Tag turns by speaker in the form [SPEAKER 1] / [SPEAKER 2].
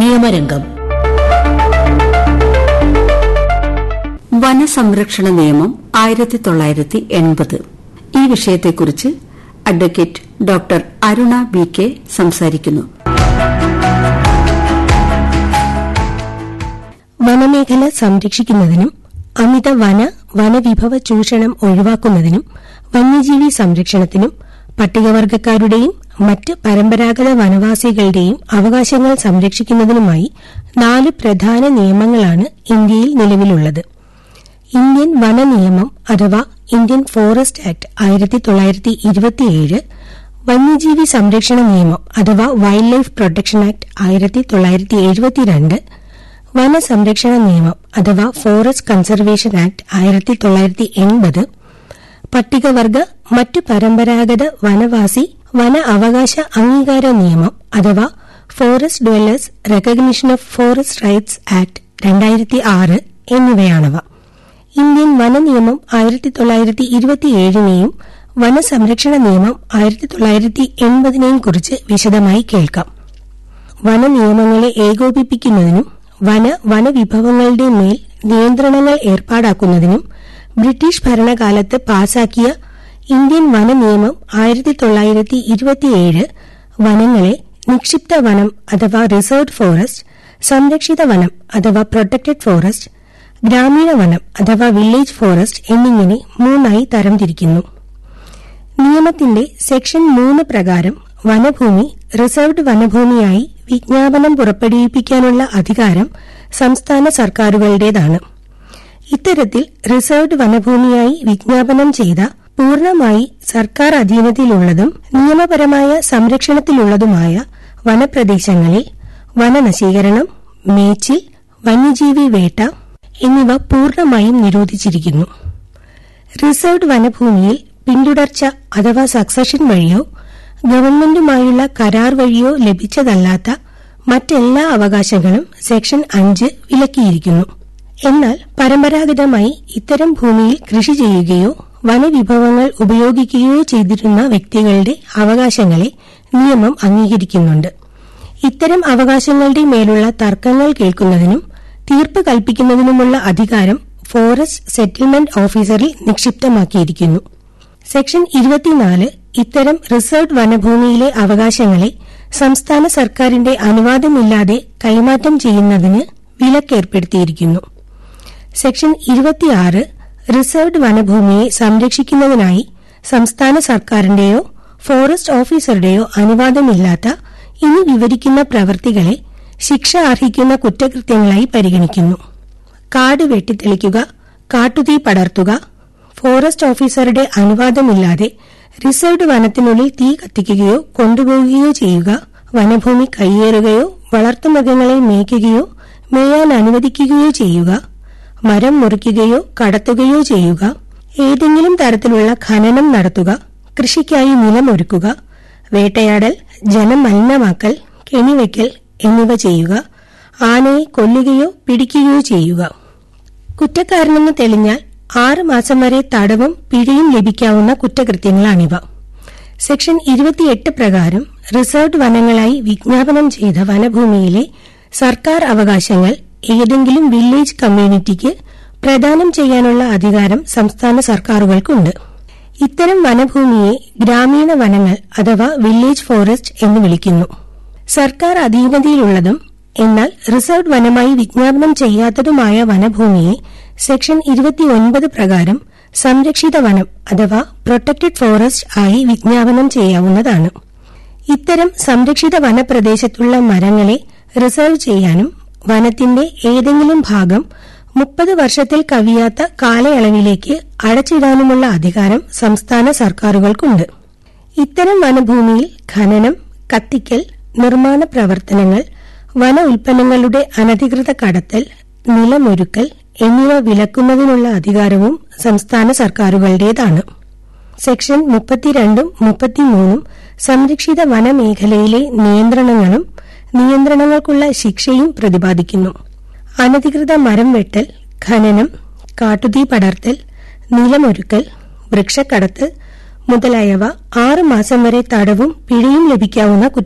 [SPEAKER 1] നിയമരംഗം
[SPEAKER 2] വനസംരക്ഷണ നിയമം ആയിരത്തി തൊള്ളായിരത്തി എൺപത് ഈ വിഷയത്തെക്കുറിച്ച് advocate doctor Aruna B K സംസാരിക്കുന്നു
[SPEAKER 3] വനമേഖല സംരക്ഷിക്കുന്നതിനും അമിത വന വനവിഭവ ചൂഷണം ഒഴിവാക്കുന്നതിനും വന്യജീവി സംരക്ഷണത്തിനും പട്ടികവർഗക്കാരുടെയും മറ്റ് പരമ്പരാഗത വനവാസികളുടെയും അവകാശങ്ങൾ സംരക്ഷിക്കുന്നതിനുമായി നാല് പ്രധാന നിയമങ്ങളാണ് ഇന്ത്യയിൽ നിലവിലുള്ളത് ഇന്ത്യൻ വന നിയമം അഥവാ ഇന്ത്യൻ ഫോറസ്റ്റ് ആക്ട് ആയിരത്തി തൊള്ളായിരത്തി ഇരുപത്തിയേഴ് വന്യജീവി സംരക്ഷണ നിയമം അഥവാ വൈൽഡ് ലൈഫ് പ്രൊട്ടക്ഷൻ ആക്ട് ആയിരത്തി തൊള്ളായിരത്തി എഴുപത്തിരണ്ട് വനസംരക്ഷണ നിയമം അഥവാ ഫോറസ്റ്റ് കൺസർവേഷൻ ആക്ട് ആയിരത്തി തൊള്ളായിരത്തി എൺപത് പട്ടികവർഗ മറ്റു പരമ്പരാഗത വനവാസി വന അവകാശ അംഗീകാര നിയമം അഥവാ forest dwellers recognition of forest rights act രണ്ടായിരത്തി ആറ് എന്നിവയാണവ ഇന്ത്യൻ വന നിയമം ആയിരത്തി തൊള്ളായിരത്തി ഇരുപത്തിയേഴിനെയും വനസംരക്ഷണ നിയമം ആയിരത്തി തൊള്ളായിരത്തി എൺപതിനെയും കുറിച്ച് വിശദമായി കേൾക്കാം വന നിയമങ്ങളെ ഏകോപിപ്പിക്കുന്നതിനും വന വനവിഭവങ്ങളുടെ മേൽ നിയന്ത്രണങ്ങൾ ഏർപ്പാടാക്കുന്നതിനും ബ്രിട്ടീഷ് ഭരണകാലത്ത് പാസാക്കിയ ഇന്ത്യൻ വന നിയമം ആയിരത്തി തൊള്ളായിരത്തി ഇരുപത്തിയേഴ് വനങ്ങളെ നിക്ഷിപ്ത വനം അഥവാ റിസർവ്ഡ് ഫോറസ്റ്റ് സംരക്ഷിത വനം അഥവാ പ്രൊട്ടക്റ്റഡ് ഫോറസ്റ്റ് ഗ്രാമീണ വനം അഥവാ വില്ലേജ് ഫോറസ്റ്റ് എന്നിങ്ങനെ മൂന്നായി തരംതിരിക്കുന്നു നിയമത്തിന്റെ സെക്ഷൻ മൂന്ന് പ്രകാരം വനഭൂമി റിസർവ്ഡ് വനഭൂമിയായി വിജ്ഞാപനം പുറപ്പെടുവിപ്പിക്കാനുള്ള അധികാരം സംസ്ഥാന സർക്കാരുകളുടേതാണ് ഇത്തരത്തിൽ റിസർവ്ഡ് വനഭൂമിയായി വിജ്ഞാപനം ചെയ്ത പൂർണ്ണമായി സർക്കാർ അധീനത്തിലുള്ളതും നിയമപരമായ സംരക്ഷണത്തിലുള്ളതുമായ വനപ്രദേശങ്ങളിൽ വനനശീകരണം മേച്ചിൽ വന്യജീവി വേട്ട എന്നിവ പൂർണ്ണമായും നിരോധിച്ചിരിക്കുന്നു റിസർവ്ഡ് വനഭൂമിയിൽ പിന്തുടർച്ച അഥവാ സക്സഷൻ വഴിയോ ഗവൺമെന്റുമായുള്ള കരാർ വഴിയോ ലഭിച്ചതല്ലാത്ത മറ്റെല്ലാ അവകാശങ്ങളും സെക്ഷൻ അഞ്ച് വിലക്കിയിരിക്കുന്നു എന്നാൽ പരമ്പരാഗതമായി ഇത്തരം ഭൂമിയിൽ കൃഷി ചെയ്യുകയോ വനവിഭവങ്ങൾ ഉപയോഗിക്കുകയോ ചെയ്തിരുന്ന വ്യക്തികളുടെ അവകാശങ്ങളെ നിയമം അംഗീകരിക്കുന്നുണ്ട് ഇത്തരം അവകാശങ്ങളുടെ മേലുള്ള തർക്കങ്ങൾ കേൾക്കുന്നതിനും തീർപ്പ് കൽപ്പിക്കുന്നതിനുമുള്ള അധികാരം ഫോറസ്റ്റ് സെറ്റിൽമെന്റ് ഓഫീസറിൽ നിക്ഷിപ്തമാക്കിയിരിക്കുന്നു സെക്ഷൻ ഇരുപത്തിനാല് ഇത്തരം റിസർവ്ഡ് വനഭൂമിയിലെ അവകാശങ്ങളെ സംസ്ഥാന സർക്കാരിന്റെ അനുവാദമില്ലാതെ കൈമാറ്റം ചെയ്യുന്നതിന് വിലക്കേർപ്പെടുത്തിയിരിക്കുന്നു സെക്ഷൻ ഇരുപത്തിയാറ് റിസർവ്ഡ് വനഭൂമിയെ സംരക്ഷിക്കുന്നതിനായി സംസ്ഥാന സർക്കാരിന്റെയോ ഫോറസ്റ്റ് ഓഫീസറുടെയോ അനുവാദമില്ലാത്ത ഇനി വിവരിക്കുന്ന പ്രവൃത്തികളെ ശിക്ഷ അർഹിക്കുന്ന കുറ്റകൃത്യങ്ങളായി പരിഗണിക്കുന്നു കാട് വെട്ടിത്തെളിക്കുക കാട്ടുതീ പടർത്തുക ഫോറസ്റ്റ് ഓഫീസറുടെ അനുവാദമില്ലാതെ റിസർവ്ഡ് വനത്തിനുള്ളിൽ തീ കത്തിക്കുകയോ കൊണ്ടുപോകുകയോ ചെയ്യുക വനഭൂമി കയ്യേറുകയോ വളർത്തുമൃഗങ്ങളെ മേയ്ക്കുകയോ മേയാൻ അനുവദിക്കുകയോ ചെയ്യുക മരം മുറിക്കുകയോ കടത്തുകയോ ചെയ്യുക ഏതെങ്കിലും തരത്തിലുള്ള ഖനനം നടത്തുക കൃഷിക്കായി നിലമൊരുക്കുക വേട്ടയാടൽ ജലം മലിനമാക്കൽ കെണിവയ്ക്കൽ എന്നിവ ചെയ്യുക ആനയെ കൊല്ലുകയോ പിടിക്കുകയോ ചെയ്യുക കുറ്റക്കാരനെന്ന് തെളിഞ്ഞാൽ ആറ് മാസം വരെ തടവും പിഴയും ലഭിക്കാവുന്ന കുറ്റകൃത്യങ്ങളാണിവ സെക്ഷൻ ഇരുപത്തിയെട്ട് പ്രകാരം റിസർവ്ഡ് വനങ്ങളായി വിജ്ഞാപനം ചെയ്ത വനഭൂമിയിലെ സർക്കാർ അവകാശങ്ങൾ ഏതെങ്കിലും വില്ലേജ് കമ്മ്യൂണിറ്റിക്ക് പ്രദാനം ചെയ്യാനുള്ള അധികാരം സംസ്ഥാന സർക്കാരുകൾക്കുണ്ട് ഇത്തരം വനഭൂമിയെ ഗ്രാമീണ വനങ്ങൾ അഥവാ വില്ലേജ് ഫോറസ്റ്റ് എന്ന് വിളിക്കുന്നു സർക്കാർ അധീനതയിലുള്ളതും എന്നാൽ റിസർവ്ഡ് വനമായി വിജ്ഞാപനം ചെയ്യാത്തതുമായ വനഭൂമിയെ സെക്ഷൻ ഇരുപത്തിയൊൻപത് പ്രകാരം സംരക്ഷിത വനം അഥവാ പ്രൊട്ടക്റ്റഡ് ഫോറസ്റ്റ് ആയി വിജ്ഞാപനം ചെയ്യാവുന്നതാണ് ഇത്തരം സംരക്ഷിത വനപ്രദേശത്തുള്ള മരങ്ങളെ റിസർവ് ചെയ്യാനും വനത്തിന്റെ ഏതെങ്കിലും ഭാഗം മുപ്പത് വർഷത്തിൽ കവിയാത്ത കാലയളവിലേക്ക് അടച്ചിടാനുമുള്ള അധികാരം സംസ്ഥാന സർക്കാരുകൾക്കുണ്ട് ഇത്തരം വനഭൂമിയിൽ ഖനനം കത്തിക്കൽ നിർമ്മാണ പ്രവർത്തനങ്ങൾ വന ഉൽപ്പന്നങ്ങളുടെ അനധികൃത കടത്തൽ നിലമൊരുക്കൽ എന്നിവ വിലക്കുന്നതിനുള്ള അധികാരവും സംസ്ഥാന സർക്കാരുകളുടേതാണ് സെക്ഷൻ മുപ്പത്തിരണ്ടും മുപ്പത്തിമൂന്നും സംരക്ഷിത വനമേഖലയിലെ നിയന്ത്രണങ്ങളും നിയന്ത്രണങ്ങൾക്കുള്ള ശിക്ഷയും പ്രതിപാദിക്കുന്നു അനധികൃത മരം വെട്ടൽ ഖനനം കാട്ടുതീ പടർത്തൽ നിലമൊരുക്കൽ വൃക്ഷക്കടത്ത് മുതലായവ ആറ് മാസം വരെ തടവും പിഴയും ലഭിക്കാവുന്ന